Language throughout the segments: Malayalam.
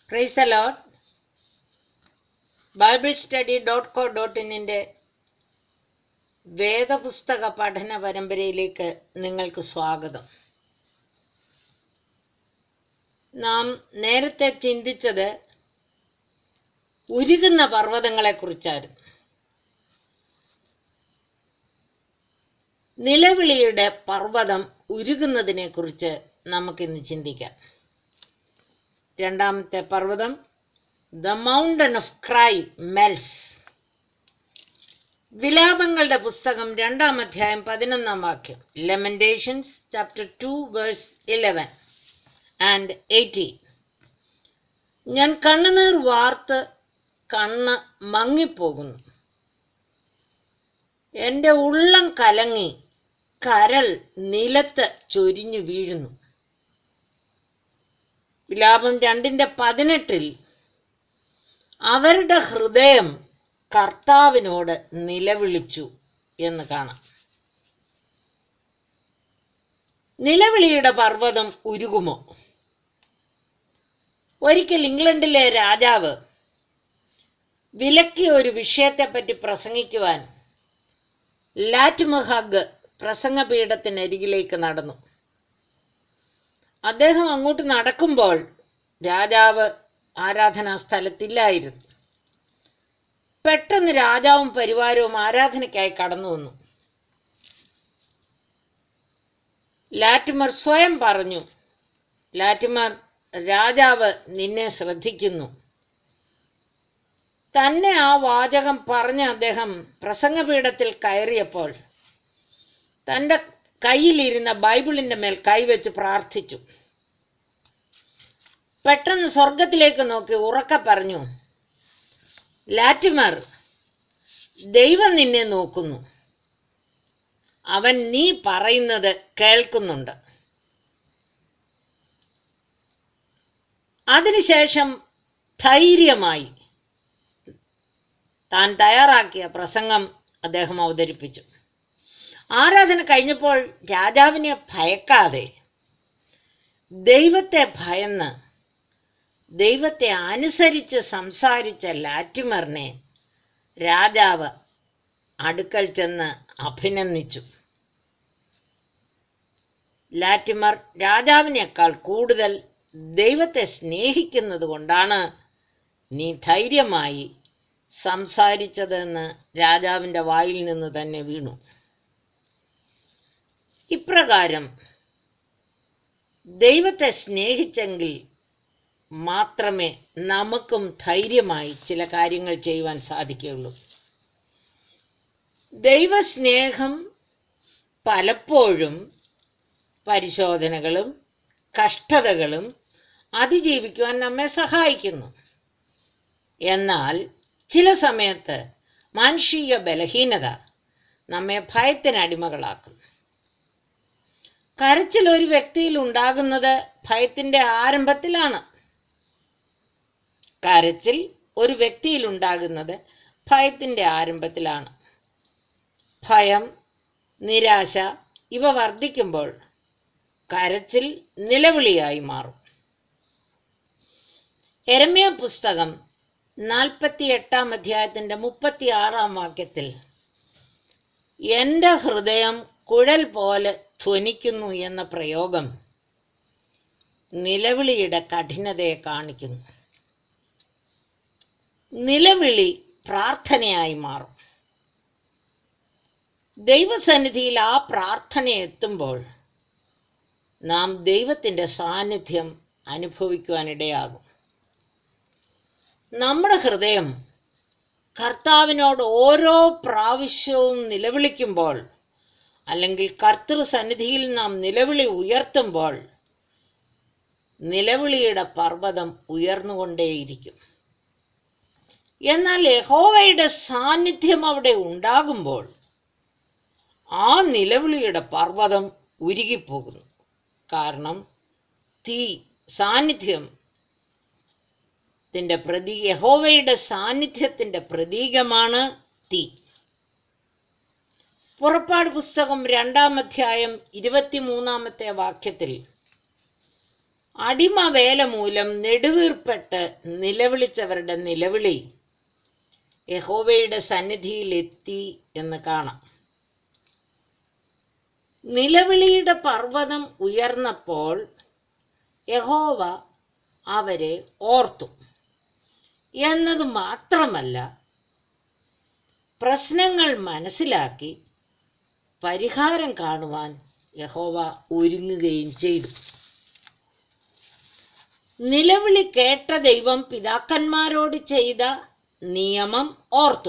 price the Lord Bible study dot co dot ഇന്നിൻ്റെ വേദപുസ്തക പഠന പരമ്പരയിലേക്ക് നിങ്ങൾക്ക് സ്വാഗതം നാം നേരത്തെ ചിന്തിച്ചത് ഉരുകുന്ന പർവ്വതങ്ങളെക്കുറിച്ചായിരുന്നു നിലവിളിയുടെ പർവ്വതം ഉരുകുന്നതിനെക്കുറിച്ച് നമുക്കിന്ന് ചിന്തിക്കാം രണ്ടാമത്തെ പർവ്വതം ദ മൗണ്ടൻ ഓഫ് ക്രൈ മെൽസ് വിലാപങ്ങളുടെ പുസ്തകം രണ്ടാം അധ്യായം പതിനൊന്നാം വാക്യം Lamentations chapter two verse eleven and eighteen ഞാൻ കണ്ണുനീർ വാർത്ത് കണ്ണ് മങ്ങിപ്പോകുന്നു എൻ്റെ ഉള്ളം കലങ്ങി കരൾ നിലത്ത് ചൊരിഞ്ഞു വീഴുന്നു വിലാപം രണ്ടിന്റെ പതിനെട്ടിൽ അവരുടെ ഹൃദയം കർത്താവിനോട് നിലവിളിച്ചു എന്ന് കാണാം നിലവിളിയുടെ പർവ്വതം ഉരുകുമോ ഒരിക്കൽ ഇംഗ്ലണ്ടിലെ രാജാവ് വിലക്കിയ ഒരു വിഷയത്തെപ്പറ്റി പ്രസംഗിക്കുവാൻ ലാറ്റ്മഹഗ് പ്രസംഗപീഠത്തിനരികിലേക്ക് നടന്നു അദ്ദേഹം അങ്ങോട്ട് നടക്കുമ്പോൾ രാജാവ് ആരാധനാ സ്ഥലത്തില്ലായിരുന്നു പെട്ടെന്ന് രാജാവും പരിവാരവും ആരാധനയ്ക്കായി കടന്നു വന്നു ലാറ്റിമർ സ്വയം പറഞ്ഞു ലാറ്റിമർ രാജാവ് നിന്നെ ശ്രദ്ധിക്കുന്നു തന്നെ ആ വാചകം പറഞ്ഞ അദ്ദേഹം പ്രസംഗപീഠത്തിൽ കയറിയപ്പോൾ തൻ്റെ കയ്യിലിരുന്ന ബൈബിളിന്റെ മേൽ കൈവച്ച് പ്രാർത്ഥിച്ചു പെട്ടെന്ന് സ്വർഗത്തിലേക്ക് നോക്കി ഉറക്കെ പറഞ്ഞു ലാറ്റിമർ ദൈവം നിന്നെ നോക്കുന്നു അവൻ നീ പറയുന്നത് കേൾക്കുന്നുണ്ട് അതിനുശേഷം ധൈര്യമായി താൻ തയ്യാറാക്കിയ പ്രസംഗം അദ്ദേഹം അവതരിപ്പിച്ചു ആരാധന കഴിഞ്ഞപ്പോൾ രാജാവിനെ ഭയക്കാതെ ദൈവത്തെ ഭയന്ന് ദൈവത്തെ അനുസരിച്ച് സംസാരിച്ച ലാറ്റിമറിനെ രാജാവ് അടുക്കൽ ചെന്ന് അഭിനന്ദിച്ചു ലാറ്റിമർ രാജാവിനേക്കാൾ കൂടുതൽ ദൈവത്തെ സ്നേഹിക്കുന്നത് കൊണ്ടാണ് നീ ധൈര്യമായി സംസാരിച്ചതെന്ന് രാജാവിൻ്റെ വായിൽ നിന്ന് തന്നെ വീണു ഇപ്രകാരം ദൈവത്തെ സ്നേഹിച്ചെങ്കിൽ മാത്രമേ നമുക്കും ധൈര്യമായി ചില കാര്യങ്ങൾ ചെയ്യുവാൻ സാധിക്കുകയുള്ളൂ ദൈവസ്നേഹം പലപ്പോഴും പരിശോധനകളും കഷ്ടതകളും അതിജീവിക്കുവാൻ നമ്മെ സഹായിക്കുന്നു എന്നാൽ ചില സമയത്ത് മാനുഷിക ബലഹീനത നമ്മെ ഭയത്തിന് അടിമകളാക്കും കരച്ചിൽ ഒരു വ്യക്തിയിൽ ഉണ്ടാകുന്നത് ഭയത്തിന്റെ ആരംഭത്തിലാണ് കരച്ചിൽ ഒരു വ്യക്തിയിൽ ഉണ്ടാകുന്നത് ഭയത്തിന്റെ ആരംഭത്തിലാണ് ഭയം നിരാശ ഇവ വർദ്ധിക്കുമ്പോൾ കരച്ചിൽ നിലവിളിയായി മാറും എരമ്യ പുസ്തകം നാൽപ്പത്തി എട്ടാം അധ്യായത്തിന്റെ മുപ്പത്തി ആറാം വാക്യത്തിൽ എൻ്റെ ഹൃദയം കുഴൽ പോലെ ധ്വനിക്കുന്നു എന്ന പ്രയോഗം നിലവിളിയുടെ കഠിനതയെ കാണിക്കുന്നു നിലവിളി പ്രാർത്ഥനയായി മാറും ദൈവസന്നിധിയിൽ ആ പ്രാർത്ഥന എത്തുമ്പോൾ നാം ദൈവത്തിൻ്റെ സാന്നിധ്യം അനുഭവിക്കുവാനിടയാകും നമ്മുടെ ഹൃദയം കർത്താവിനോട് ഓരോ പ്രാവശ്യവും നിലവിളിക്കുമ്പോൾ അല്ലെങ്കിൽ കർത്തൃ സന്നിധിയിൽ നാം നിലവിളി ഉയർത്തുമ്പോൾ നിലവിളിയുടെ പർവ്വതം ഉയർന്നുകൊണ്ടേയിരിക്കും എന്നാൽ യഹോവയുടെ സാന്നിധ്യം അവിടെ ഉണ്ടാകുമ്പോൾ ആ നിലവിളിയുടെ പർവ്വതം ഉരുകിപ്പോകുന്നു കാരണം തീ സാന്നിധ്യം ത്തിന്റെ പ്രതീക യഹോവയുടെ സാന്നിധ്യത്തിന്റെ പ്രതീകമാണ് തീ പുറപ്പാട് പുസ്തകം രണ്ടാം അധ്യായം ഇരുപത്തിമൂന്നാമത്തെ വാക്യത്തിൽ അടിമവേല മൂലം നെടുവീർപ്പെട്ട് നിലവിളിച്ചവരുടെ നിലവിളി യഹോവയുടെ സന്നിധിയിൽ എത്തി എന്ന് കാണാം നിലവിളിയുടെ പർവ്വതം ഉയർന്നപ്പോൾ യഹോവ അവരെ ഓർത്തു എന്നത് മാത്രമല്ല പ്രശ്നങ്ങൾ മനസ്സിലാക്കി പരിഹാരം കാണുവാൻ യഹോവ ഒരുങ്ങുകയും ചെയ്തു നിലവിളി കേട്ട ദൈവം പിതാക്കന്മാരോട് ചെയ്ത നിയമം ഓർത്തു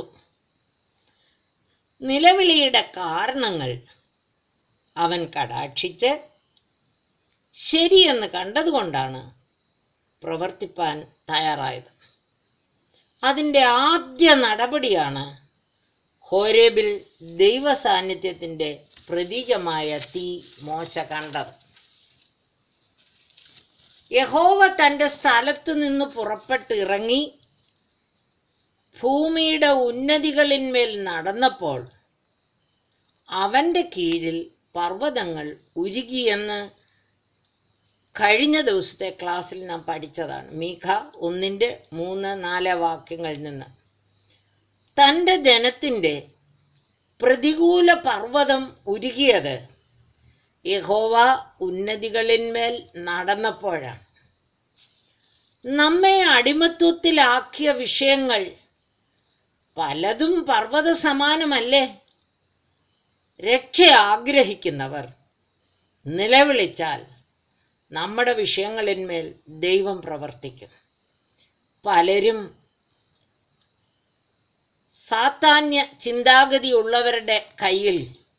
നിലവിളിയുടെ കാരണങ്ങൾ അവൻ കടാക്ഷിച്ച് ശരിയെന്ന് കണ്ടതുകൊണ്ടാണ് പ്രവർത്തിപ്പാൻ തയ്യാറായത് അതിൻ്റെ ആദ്യ നടപടിയാണ് ഹോരേബിൽ ദൈവ സാന്നിധ്യത്തിൻ്റെ പ്രതീകമായ തീ മോശ കണ്ടത് യഹോവ തൻ്റെ സ്ഥലത്ത് നിന്ന് പുറപ്പെട്ട് ഇറങ്ങി ഭൂമിയുടെ ഉന്നതികളിന്മേൽ നടന്നപ്പോൾ അവൻ്റെ കീഴിൽ പർവ്വതങ്ങൾ ഉരുകിയെന്ന് കഴിഞ്ഞ ദിവസത്തെ ക്ലാസ്സിൽ നാം പഠിച്ചതാണ് മീഖ ഒന്നിൻ്റെ മൂന്ന് നാല് വാക്യങ്ങളിൽ നിന്ന് തൻ്റെ ജനത്തിൻ്റെ പ്രതികൂല പർവ്വതം ഉരുകിയത് യഹോവ ഉന്നതികളിന്മേൽ നടന്നപ്പോഴാണ് നമ്മെ അടിമത്വത്തിലാക്കിയ വിഷയങ്ങൾ പലതും പർവ്വത സമാനമല്ലേ രക്ഷ ആഗ്രഹിക്കുന്നവർ നിലവിളിച്ചാൽ നമ്മുടെ വിഷയങ്ങളിന്മേൽ ദൈവം പ്രവർത്തിക്കും പലരും സാത്താന്യ ചിന്താഗതിയുള്ളവരുടെ കയ്യിൽ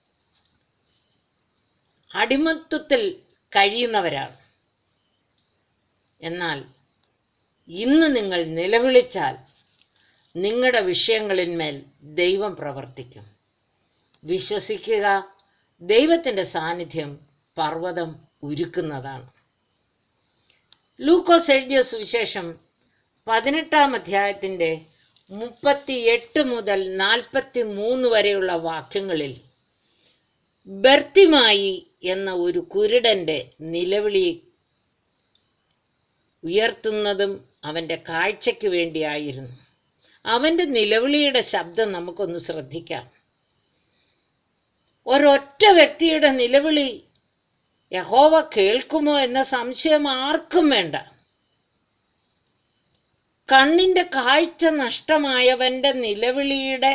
അടിമത്വത്തിൽ കഴിയുന്നവരാണ് എന്നാൽ ഇന്ന് നിങ്ങൾ നിലവിളിച്ചാൽ നിങ്ങളുടെ വിഷയങ്ങളിന്മേൽ ദൈവം പ്രവർത്തിക്കും വിശ്വസിക്കുക ദൈവത്തിൻ്റെ സാന്നിധ്യം പർവ്വതം ഉരുക്കുന്നതാണ് ലൂക്കോസ് എഴുതിയ സുവിശേഷം പതിനെട്ടാം അധ്യായത്തിൻ്റെ മുപ്പത്തിയെട്ട് മുതൽ നാൽപ്പത്തി മൂന്ന് വരെയുള്ള വാക്യങ്ങളിൽ ബർത്തിമായി എന്ന ഒരു കുരുടന്റെ നിലവിളി ഉയർത്തുന്നതും അവൻ്റെ കാഴ്ചയ്ക്ക് വേണ്ടിയായിരുന്നു അവൻ്റെ നിലവിളിയുടെ ശബ്ദം നമുക്കൊന്ന് ശ്രദ്ധിക്കാം ഒരൊറ്റ വ്യക്തിയുടെ നിലവിളി യഹോവ കേൾക്കുമോ എന്ന സംശയം ആർക്കും വേണ്ട കണ്ണിന്റെ കാഴ്ച നഷ്ടമായവന്റെ നിലവിളിയുടെ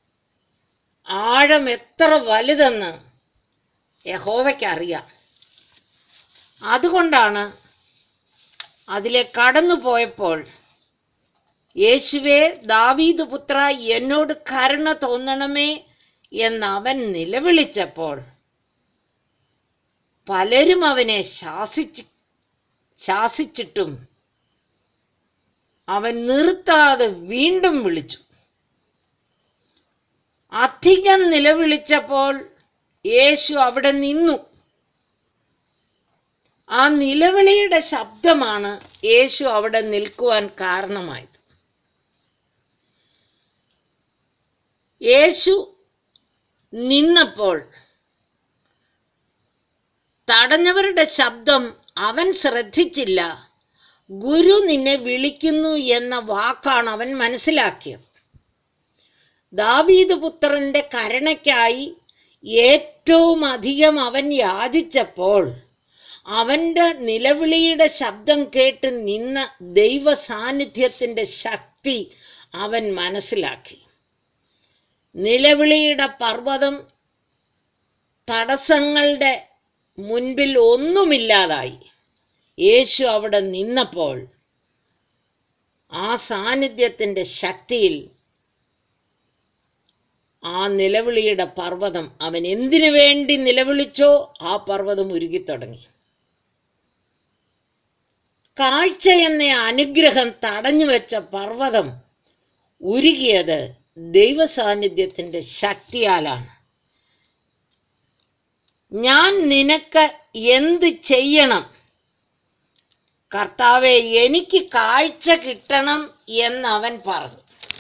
ആഴം എത്ര വലുതെന്ന് യഹോവയ്ക്ക് അറിയാം അതുകൊണ്ടാണ് അതിലെ കടന്നു പോയപ്പോൾ യേശുവേ ദാവീദ് പുത്ര എന്നോട് കരുണ തോന്നണമേ എന്ന് അവൻ നിലവിളിച്ചപ്പോൾ പലരും അവനെ ശാസിച്ച് ശാസിച്ചിട്ടും അവൻ നിർത്താതെ വീണ്ടും വിളിച്ചു അധികം നിലവിളിച്ചപ്പോൾ യേശു അവിടെ നിന്നു ആ നിലവിളിയുടെ ശബ്ദമാണ് യേശു അവിടെ നിൽക്കുവാൻ കാരണമായത് യേശു നിന്നപ്പോൾ തടഞ്ഞവരുടെ ശബ്ദം അവൻ ശ്രദ്ധിച്ചില്ല ഗുരു നിന്നെ വിളിക്കുന്നു എന്ന വാക്കാണ് അവൻ മനസ്സിലാക്കിയത് ദാവീദ് പുത്രന്റെ കരുണയ്ക്കായി ഏറ്റവും അധികം അവൻ യാചിച്ചപ്പോൾ അവന്റെ നിലവിളിയുടെ ശബ്ദം കേട്ട് നിന്ന ദൈവ സാന്നിധ്യത്തിന്റെ ശക്തി അവൻ മനസ്സിലാക്കി നിലവിളിയുടെ പർവ്വതം തടസ്സങ്ങളുടെ മുൻപിൽ ഒന്നുമില്ലാതായി യേശു അവിടെ നിന്നപ്പോൾ ആ സാന്നിധ്യത്തിന്റെ ശക്തിയിൽ ആ നിലവിളിയുടെ പർവ്വതം അവൻ എന്തിനു വേണ്ടി നിലവിളിച്ചോ ആ പർവ്വതം ഉരുകിത്തുടങ്ങി കാഴ്ച എന്ന അനുഗ്രഹം തടഞ്ഞു വെച്ച പർവ്വതം ഉരുകിയത് ദൈവസാന്നിധ്യത്തിന്റെ ശക്തിയാലാണ് ഞാൻ നിനക്ക് എന്ത് ചെയ്യണം കർത്താവെ എനിക്ക് കാഴ്ച കിട്ടണം എന്ന് അവൻ പറഞ്ഞു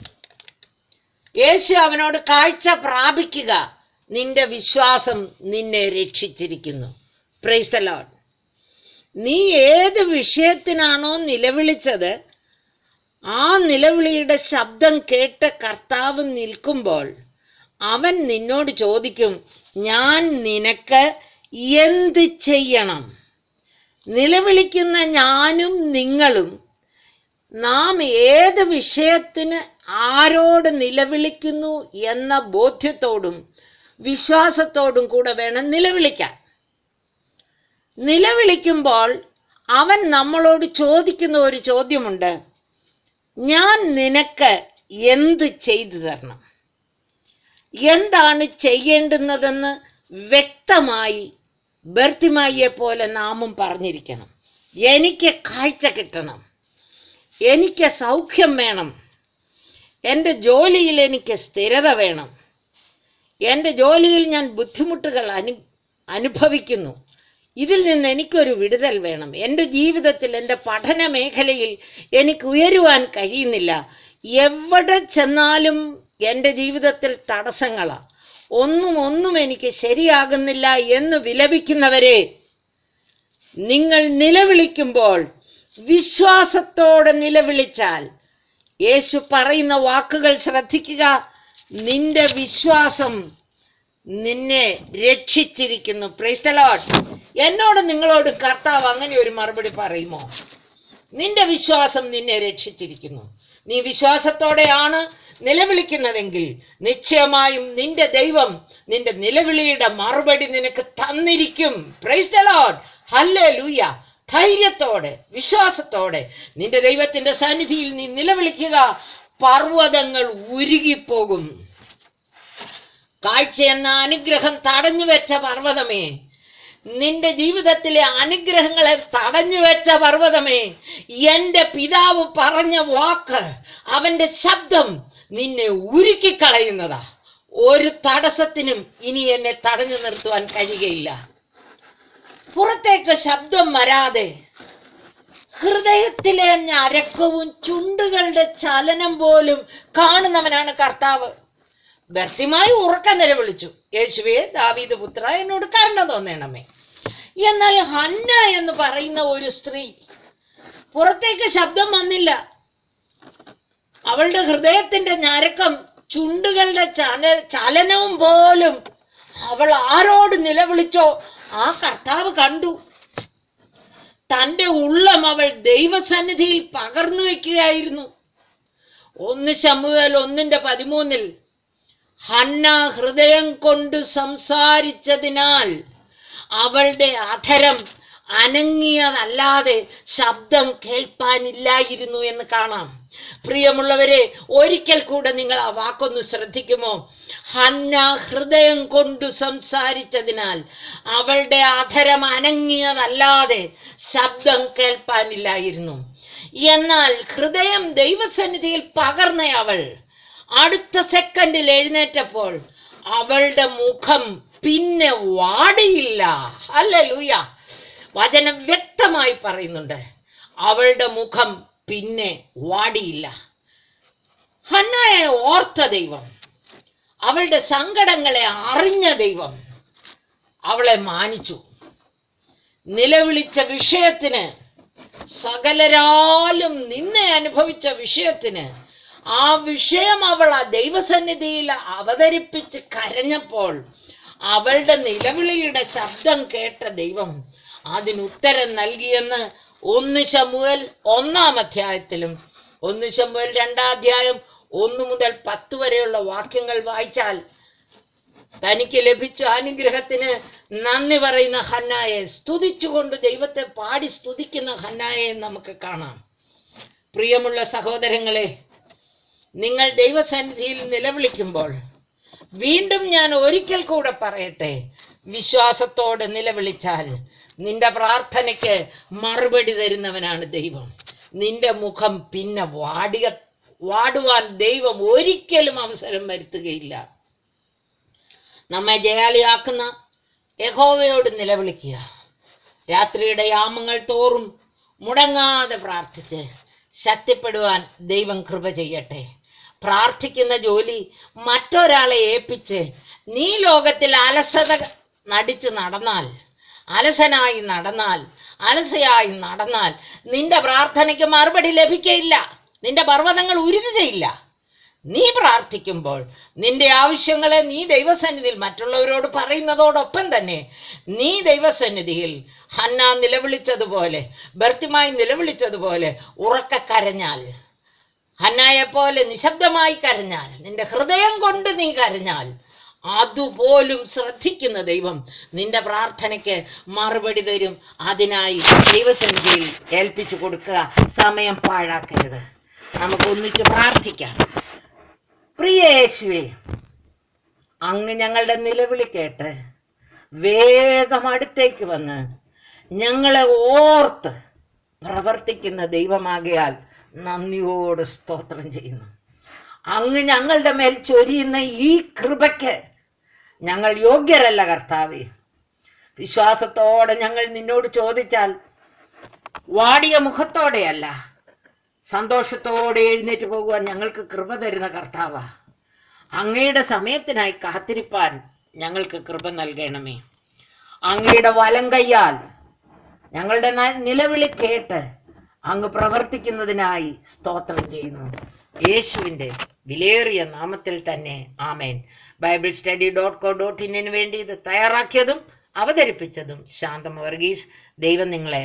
യേശു അവനോട് കാഴ്ച പ്രാപിക്കുക നിന്റെ വിശ്വാസം നിന്നെ രക്ഷിച്ചിരിക്കുന്നു പ്രൈസ് ദ ലോർഡ് നീ ഏത് വിഷയത്തിനാണോ നിലവിളിച്ചത് ആ നിലവിളിയുടെ ശബ്ദം കേട്ട കർത്താവ് നിൽക്കുമ്പോൾ അവൻ നിന്നോട് ചോദിക്കും ഞാൻ നിനക്ക് എന്ത് ചെയ്യണം നിലവിളിക്കുന്ന ഞാനും നിങ്ങളും നാം ഏത് വിഷയത്തിന് ആരോട് നിലവിളിക്കുന്നു എന്ന ബോധ്യത്തോടും വിശ്വാസത്തോടും കൂടെ വേണം നിലവിളിക്കാൻ നിലവിളിക്കുമ്പോൾ അവൻ നമ്മളോട് ചോദിക്കുന്ന ഒരു ചോദ്യമുണ്ട് ഞാൻ നിനക്ക് എന്ത് ചെയ്തു തരണം എന്താണ് ചെയ്യേണ്ടുന്നതെന്ന് വ്യക്തമായി ബർത്തിമായിയെ പോലെ നാമും പറഞ്ഞിരിക്കണം എനിക്ക് കാഴ്ച കിട്ടണം എനിക്ക് സൗഖ്യം വേണം എൻ്റെ ജോലിയിൽ എനിക്ക് സ്ഥിരത വേണം എൻ്റെ ജോലിയിൽ ഞാൻ ബുദ്ധിമുട്ടുകൾ അനു അനുഭവിക്കുന്നു ഇതിൽ നിന്ന് എനിക്കൊരു വിടുതൽ വേണം എൻ്റെ ജീവിതത്തിൽ എൻ്റെ പഠന മേഖലയിൽ എനിക്ക് ഉയരുവാൻ കഴിയുന്നില്ല എവിടെ ചെന്നാലും എൻ്റെ ജീവിതത്തിൽ തടസ്സങ്ങളാണ് ഒന്നും ഒന്നും എനിക്ക് ശരിയാകുന്നില്ല എന്ന് വിലപിക്കുന്നവരെ നിങ്ങൾ നിലവിളിക്കുമ്പോൾ വിശ്വാസത്തോടെ നിലവിളിച്ചാൽ യേശു പറയുന്ന വാക്കുകൾ ശ്രദ്ധിക്കുക നിന്റെ വിശ്വാസം നിന്നെ രക്ഷിച്ചിരിക്കുന്നു പ്രൈസ് ദ ലോർഡ് എന്നോട് നിങ്ങളോട് കർത്താവ് അങ്ങനെ ഒരു മറുപടി പറയുമോ നിന്റെ വിശ്വാസം നിന്നെ രക്ഷിച്ചിരിക്കുന്നു നീ വിശ്വാസത്തോടെയാണ് നിലവിളിക്കുന്നതെങ്കിൽ നിശ്ചയമായും നിന്റെ ദൈവം നിന്റെ നിലവിളിയുടെ മറുപടി നിനക്ക് തന്നിരിക്കും പ്രൈസ് ദ ലോർഡ് ഹല്ലേ ലൂയ ധൈര്യത്തോടെ വിശ്വാസത്തോടെ നിന്റെ ദൈവത്തിന്റെ സന്നിധിയിൽ നീ നിലവിളിക്കുക പർവ്വതങ്ങൾ ഉരുകിപ്പോകും കാഴ്ച എന്ന അനുഗ്രഹം തടഞ്ഞു വെച്ച പർവ്വതമേ നിന്റെ ജീവിതത്തിലെ അനുഗ്രഹങ്ങളെ തടഞ്ഞു വെച്ച പർവ്വതമേ എന്റെ പിതാവ് പറഞ്ഞ വാക്ക് അവന്റെ ശബ്ദം നിന്നെ ഉരുക്കിക്കളയുന്നതാ ഒരു തടസ്സത്തിനും ഇനി എന്നെ തടഞ്ഞു നിർത്തുവാൻ കഴിയുകയില്ല പുറത്തേക്ക് ശബ്ദം വരാതെ ഹൃദയത്തിലെ ഞരക്കവും ചുണ്ടുകളുടെ ചലനം പോലും കാണുന്നവനാണ് കർത്താവ് വ്യക്തിമായി ഉറക്ക നിലവിളിച്ചു യേശുവേ ദാവീദ് പുത്ര എന്നോട് കരുണ തോന്നണമേ എന്നാൽ ഹന്ന എന്ന് പറയുന്ന ഒരു സ്ത്രീ പുറത്തേക്ക് ശബ്ദം വന്നില്ല അവളുടെ ഹൃദയത്തിന്റെ ഞരക്കം ചുണ്ടുകളുടെ ചല ചലനവും പോലും അവൾ ആരോട് നിലവിളിച്ചോ ആ കർത്താവ് കണ്ടു തന്റെ ഉള്ളം അവൾ ദൈവസന്നിധിയിൽ പകർന്നു വെക്കുകയായിരുന്നു ഒന്ന് ശമുവേൽ ഒന്നിന്റെ പതിമൂന്നിൽ ഹന്ന ഹൃദയം കൊണ്ട് സംസാരിച്ചതിനാൽ അവളുടെ അധരം അനങ്ങിയതല്ലാതെ ശബ്ദം കേൾപ്പാനില്ലായിരുന്നു എന്ന് കാണാം പ്രിയമുള്ളവരെ ഒരിക്കൽ കൂടെ നിങ്ങൾ ആ വാക്കൊന്ന് ശ്രദ്ധിക്കുമോ ഹന്ന ഹൃദയം കൊണ്ട് സംസാരിച്ചതിനാൽ അവളുടെ അധരം അനങ്ങിയതല്ലാതെ ശബ്ദം കേൾപ്പാനില്ലായിരുന്നു എന്നാൽ ഹൃദയം ദൈവസന്നിധിയിൽ പകർന്ന അവൾ അടുത്ത സെക്കൻഡിൽ എഴുന്നേറ്റപ്പോൾ അവളുടെ മുഖം പിന്നെ വാടിയില്ല അല്ല ലൂയ വചനം വ്യക്തമായി പറയുന്നുണ്ട് അവളുടെ മുഖം പിന്നെ വാടിയില്ല ഹന്നയെ ഓർത്ത ദൈവം അവളുടെ സങ്കടങ്ങളെ അറിഞ്ഞ ദൈവം അവളെ മാനിച്ചു നിലവിളിച്ച വിഷയത്തിന് സകലരാലും നിന്നെ അനുഭവിച്ച വിഷയത്തിന് ആ വിഷയം അവൾ ആ ദൈവസന്നിധിയിൽ അവതരിപ്പിച്ച് കരഞ്ഞപ്പോൾ അവളുടെ നിലവിളിയുടെ ശബ്ദം കേട്ട ദൈവം അതിനുത്തരം നൽകിയെന്ന് ഒന്ന് ശമുവൽ ഒന്നാം അധ്യായത്തിലും ഒന്ന് ശമുവൽ രണ്ടാം അധ്യായം ഒന്ന് മുതൽ പത്ത് വരെയുള്ള വാക്യങ്ങൾ വായിച്ചാൽ തനിക്ക് ലഭിച്ച അനുഗ്രഹത്തിന് നന്ദി പറയുന്ന ഹന്നായെ സ്തുതിച്ചുകൊണ്ട് ദൈവത്തെ പാടി സ്തുതിക്കുന്ന ഹന്നായെ നമുക്ക് കാണാം പ്രിയമുള്ള സഹോദരങ്ങളെ നിങ്ങൾ ദൈവസന്നിധിയിൽ നിലവിളിക്കുമ്പോൾ വീണ്ടും ഞാൻ ഒരിക്കൽ കൂടെ പറയട്ടെ വിശ്വാസത്തോടെ നിലവിളിച്ചാൽ നിന്റെ പ്രാർത്ഥനയ്ക്ക് മറുപടി തരുന്നവനാണ് ദൈവം നിന്റെ മുഖം പിന്നെ വാടിയ വാടുവാൻ ദൈവം ഒരിക്കലും അവസരം വരുത്തുകയില്ല നമ്മെ ജയാളിയാക്കുന്ന യഹോവയോട് നിലവിളിക്കുക രാത്രിയുടെ യാമങ്ങൾ തോറും മുടങ്ങാതെ പ്രാർത്ഥിച്ച് ശക്തിപ്പെടുവാൻ ദൈവം കൃപ ചെയ്യട്ടെ പ്രാർത്ഥിക്കുന്ന ജോലി മറ്റൊരാളെ ഏൽപ്പിച്ച് നീ ലോകത്തിൽ അലസത നടിച്ച് നടന്നാൽ അലസനായി നടന്നാൽ അലസയായി നടന്നാൽ നിന്റെ പ്രാർത്ഥനയ്ക്ക് മറുപടി ലഭിക്കയില്ല നിന്റെ പർവ്വതങ്ങൾ ഉരുകുകയില്ല നീ പ്രാർത്ഥിക്കുമ്പോൾ നിന്റെ ആവശ്യങ്ങളെ നീ ദൈവസന്നിധിയിൽ മറ്റുള്ളവരോട് പറയുന്നതോടൊപ്പം തന്നെ നീ ദൈവസന്നിധിയിൽ ഹന്ന നിലവിളിച്ചതുപോലെ ഭർത്തിമായി നിലവിളിച്ചതുപോലെ ഉറക്ക കരഞ്ഞാൽ ഹന്നായെ പോലെ നിശബ്ദമായി കരഞ്ഞാൽ നിന്റെ ഹൃദയം കൊണ്ട് നീ കരഞ്ഞാൽ അതുപോലും ശ്രദ്ധിക്കുന്ന ദൈവം നിന്റെ പ്രാർത്ഥനയ്ക്ക് മറുപടി തരും അതിനായി ദൈവസന്നിധിയിൽ ഏൽപ്പിച്ചു കൊടുക്കുക സമയം പാഴാക്കരുത് നമുക്ക് ഒന്നിച്ച് പ്രാർത്ഥിക്കാം പ്രിയ യേശുവേ അങ്ങ് ഞങ്ങളുടെ നിലവിളി കേട്ട് വേഗം അടുത്തേക്ക് വന്ന് ഞങ്ങളെ ഓർത്ത് പ്രവർത്തിക്കുന്ന ദൈവമാകയാൽ നന്ദിയോട് സ്തോത്രം ചെയ്യുന്നു അങ്ങ് ഞങ്ങളുടെ മേൽ ചൊരിയുന്ന ഈ കൃപയ്ക്ക് ഞങ്ങൾ യോഗ്യരല്ല കർത്താവേ വിശ്വാസത്തോടെ ഞങ്ങൾ നിന്നോട് ചോദിച്ചാൽ വാടിയ മുഖത്തോടെയല്ല സന്തോഷത്തോടെ എഴുന്നേറ്റ് പോകുവാൻ ഞങ്ങൾക്ക് കൃപ തരുന്ന കർത്താവ അങ്ങയുടെ സമയത്തിനായി കാത്തിരിപ്പാൻ ഞങ്ങൾക്ക് കൃപ നൽകണമേ അങ്ങയുടെ വലം കയ്യാൽ ഞങ്ങളുടെ ന- നിലവിളി കേട്ട് അങ്ങ് പ്രവർത്തിക്കുന്നതിനായി സ്തോത്രം ചെയ്യുന്നു യേശുവിന്റെ വിലയേറിയ നാമത്തിൽ തന്നെ ആമേൻ Bible study dot co dot ഇന്നിന് വേണ്ടി ഇത് തയ്യാറാക്കിയതും അവതരിപ്പിച്ചതും ശാന്തം വർഗീസ് ദൈവം നിങ്ങളെ